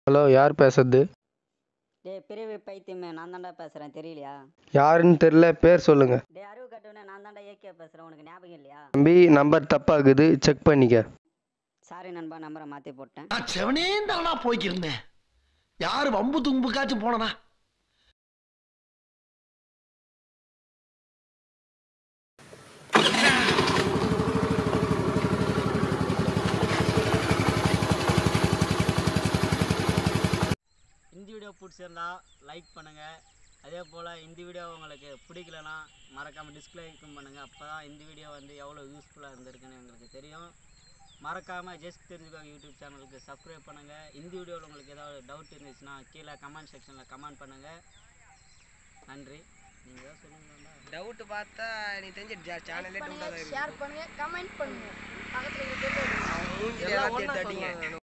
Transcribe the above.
Hello யார் பேசுறது டேய் பிரிவு பைத்தியமே நான் தான்டா பேசுகிறேன் தெரியலையா யாருன்னு தெரில பேர் சொல்லுங்க டேய் அறிவு கட்டவனே நான் தான்டா ஏகே பேசுகிறேன் உனக்கு ஞாபகம் இல்லையா தம்பி நம்பர் தப்பாகுது செக் பண்ணிக்க சாரி நண்பா நம்பரை மாற்றி போட்டேன் நான் செவனே தானா போய்க்கிருந்தேன் யாரு வம்பு தும்புக்காச்சும் போனனா இந்த வீடியோ பிடிச்சிருந்தா லைக் பண்ணுங்கள் அதே போல் இந்த வீடியோ உங்களுக்கு பிடிக்கலனா மறக்காமல் டிஸ்லைக்கும் பண்ணுங்கள் அப்போ தான் இந்த வீடியோ வந்து எவ்வளோ யூஸ்ஃபுல்லாக இருந்திருக்குன்னு எங்களுக்கு தெரியும் மறக்காமல் ஜஸ்ட் தெரிஞ்சுக்கோ யூடியூப் சேனலுக்கு சப்ஸ்கிரைப் பண்ணுங்கள் இந்த வீடியோவில் உங்களுக்கு ஏதாவது டவுட் இருந்துச்சுன்னா கீழே கமெண்ட் செக்ஷனில் கமெண்ட் பண்ணுங்கள் நன்றி நீங்கள் தான் சொல்லுங்களா டவுட் பார்த்தா நீ தெரிஞ்ச சேனலே டவுட்டாக தான் இருக்கு ஷேர் பண்ணுங்க கமெண்ட் பண்ணுங்க பக்கத்துல இருக்கிற எல்லாம் ஒண்ணா சொல்லுங்க.